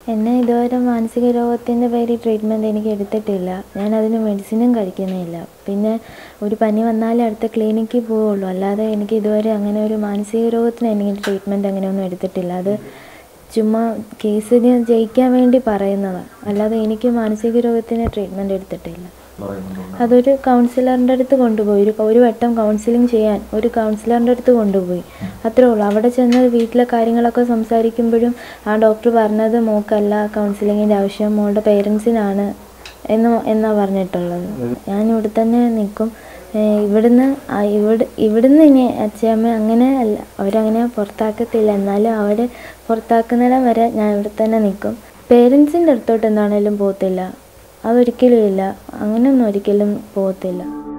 എന്നെ ഇതുവരെ മാനസിക രോഗത്തിൻ്റെ പേരിൽ ട്രീറ്റ്മെൻറ്റ് എനിക്ക് എടുത്തിട്ടില്ല ഞാൻ അതിന് മെഡിസിനും കഴിക്കുന്നില്ല പിന്നെ ഒരു പനി വന്നാലേ അടുത്ത ക്ലിനിക്കിൽ പോവുള്ളൂ അല്ലാതെ എനിക്ക് ഇതുവരെ അങ്ങനെ ഒരു മാനസിക രോഗത്തിന് എനിക്ക് ട്രീറ്റ്മെൻറ്റ് അങ്ങനെയൊന്നും എടുത്തിട്ടില്ല അത് ചുമ്മാ കേസിന് ജയിക്കാൻ വേണ്ടി പറയുന്നതാണ് അല്ലാതെ എനിക്ക് മാനസിക രോഗത്തിന് ട്രീറ്റ്മെൻറ്റ് എടുത്തിട്ടില്ല അതൊരു കൗൺസിലറിൻ്റെ അടുത്ത് കൊണ്ടുപോയി ഒരു ഒരു വട്ടം കൗൺസിലിംഗ് ചെയ്യാൻ ഒരു കൗൺസിലറിൻ്റെ അടുത്ത് കൊണ്ടുപോയി അത്രേ ഉള്ളൂ അവിടെ ചെന്ന് വീട്ടിലെ കാര്യങ്ങളൊക്കെ സംസാരിക്കുമ്പോഴും ആ ഡോക്ടർ പറഞ്ഞത് മോക്കല്ല കൗൺസിലിങ്ങിൻ്റെ ആവശ്യം മോളുടെ പേരൻസിനാണ് എന്ന് എന്നാ പറഞ്ഞിട്ടുള്ളത് ഞാൻ ഇവിടെ തന്നെ നിൽക്കും ഏഹ് ഇവിടുന്ന് ആ ഇവിടെ ഇവിടുന്ന് ഇനി അച്ഛയമ്മ അങ്ങനെ അല്ല അവരങ്ങനെ പുറത്താക്കത്തില്ല എന്നാലും അവരെ പുറത്താക്കുന്നിടം വരെ ഞാൻ ഇവിടെ തന്നെ നിൽക്കും പേരൻസിൻ്റെ അടുത്തോട്ട് എന്താണേലും പോകത്തില്ല അതൊരിക്കലും ഇല്ല അങ്ങനെയൊന്നും ഒരിക്കലും പോകത്തില്ല